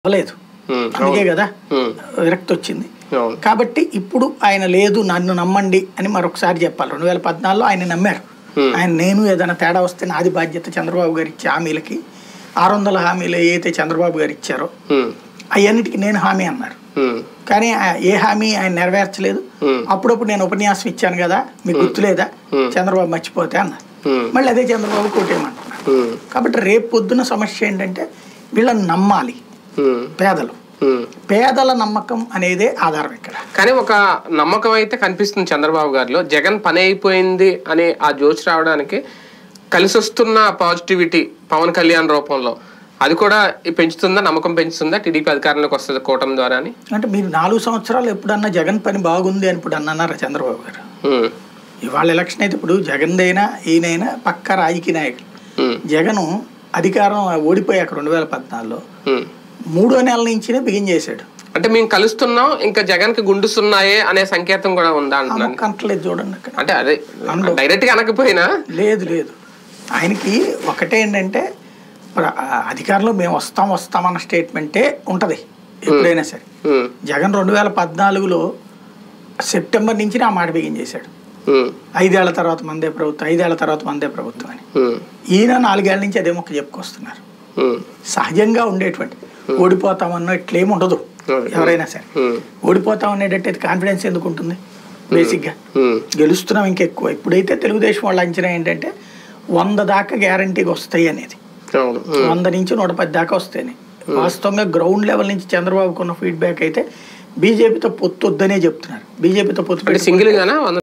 అవ్వలేదు ఉమ్, అందుకే కదా ఉమ్, విరక్తి వచ్చింది అవును కాబట్టి ఇప్పుడు ఆయన లేదు నన్ను నమ్మండి అని మరొకసారి చెప్పాలి రెండు వేల పద్నాలుగులో ఆయన నమ్మారు Hmm. ఆయన నేను ఏదైనా తేడా వస్తే నాది బాధ్యత చంద్రబాబు గారు ఇచ్చే హామీలకి ఆరు వందల హామీలు ఏదైతే చంద్రబాబు గారు ఇచ్చారో ఉమ్, అవన్నిటికీ నేను హామీ అన్నారు ఉమ్, కానీ ఆ- ఏ హామీ ఆయన నెరవేర్చలేదు Hmm. అప్పుడప్పుడు నేను ఉపన్యాసం ఇచ్చాను కదా మీకు గుర్తులేదా Hmm. చంద్రబాబు మర్చిపోతే అన్నారు ఉమ్, మళ్ళీ అదే చంద్రబాబు కోటేయమంటున్నారు ఉమ్, కాబట్టి రేపు పొద్దున సమస్య ఏంటంటే వీళ్ళని నమ్మాలి ఉమ్, పేదలు ఉమ్. పేదల నమ్మకం అనేదే ఆధారం ఇక్కడ కానీ ఒక నమ్మకం అయితే కనిపిస్తుంది చంద్రబాబు గారిలో జగన్ పని అయిపోయింది అనే ఆ జోష్ రావడానికి కలిసి వస్తున్న పాజిటివిటీ పవన్ కళ్యాణ్ రూపంలో అది కూడా ఈ పెంచుతుందా నమ్మకం పెంచుతుందా టీడీపీ అధికారంలోకి వస్తుంది కూటమి ద్వారా అని అంటే మీరు నాలుగు సంవత్సరాలు ఎప్పుడన్నా జగన్ పని బాగుంది అని ఇప్పుడు అన్నారా చంద్రబాబు గారు ఉమ్, ఇవాళ ఎలక్షన్ అయితే ఇప్పుడు జగన్దైనా ఈయనైనా పక్క రాజకీయ నాయకులు ఉమ్, జగను అధికారం ఓడిపోయాక రెండు వేల పద్నాలుగులో ఉమ్. మూడో నెల నుంచినే బిగిన్ చేశాడు అంటే మేము కలుస్తున్నాం ఇంకా జగన్ కి గుండుస్తున్నాయే అనే సంకేతం కూడా ఉందా అంటున్నాను కంటలేదు చూడండి అక్కడ అంటే అదే అందులో. డైరెక్ట్ గా అనకపోయినా లేదు లేదు ఆయనకి ఒకటే ఏంటంటే ప్ర- అధికారంలో మేము వస్తాం వస్తామన్న స్టేట్మెంటే ఉంటుంది ఎప్పుడైనా సరే ఉమ్, జగన్ రెండు వేల పద్నాలుగులో సెప్టెంబర్ నుంచి ఆ మాట బిగిన్ చేశాడు ఉమ్, ఐదేళ్ల తర్వాత మందే ప్రభుత్వం ఐదేళ్ల తర్వాత మందే ప్రభుత్వం అని ఉమ్, ఈయన నాలుగేళ్ల నుంచి అదే మొక్క చెప్పుకొస్తున్నారు ఉమ్, సహజంగా ఉండేటువంటి ఓడిపోతామన్న ఇట్లేమి ఉండదు Hmm. ఎవరైనా సరే ఉమ్, ఓడిపోతాం అనేటట్టు కాన్ఫిడెన్స్ ఎందుకు ఉంటుంది బేసిక్గా ఉమ్, గెలుస్తున్నాం ఇంకెక్కువ ఇప్పుడైతే తెలుగుదేశం వాళ్ళ అంచనా ఏంటంటే వంద దాకా గ్యారంటీగా వస్తాయి అనేది అవును ఉమ్, వంద నుంచి నూట పది దాకా వస్తాయని వాస్తవంగా గ్రౌండ్ లెవెల్ నుంచి చంద్రబాబుకు ఉన్న ఫీడ్బ్యాక్ అయితే బీజేపీతో పొత్తు వద్దనే చెప్తున్నారు బీజేపీతో పొత్తు అంటే సింగిల్ గానా వంద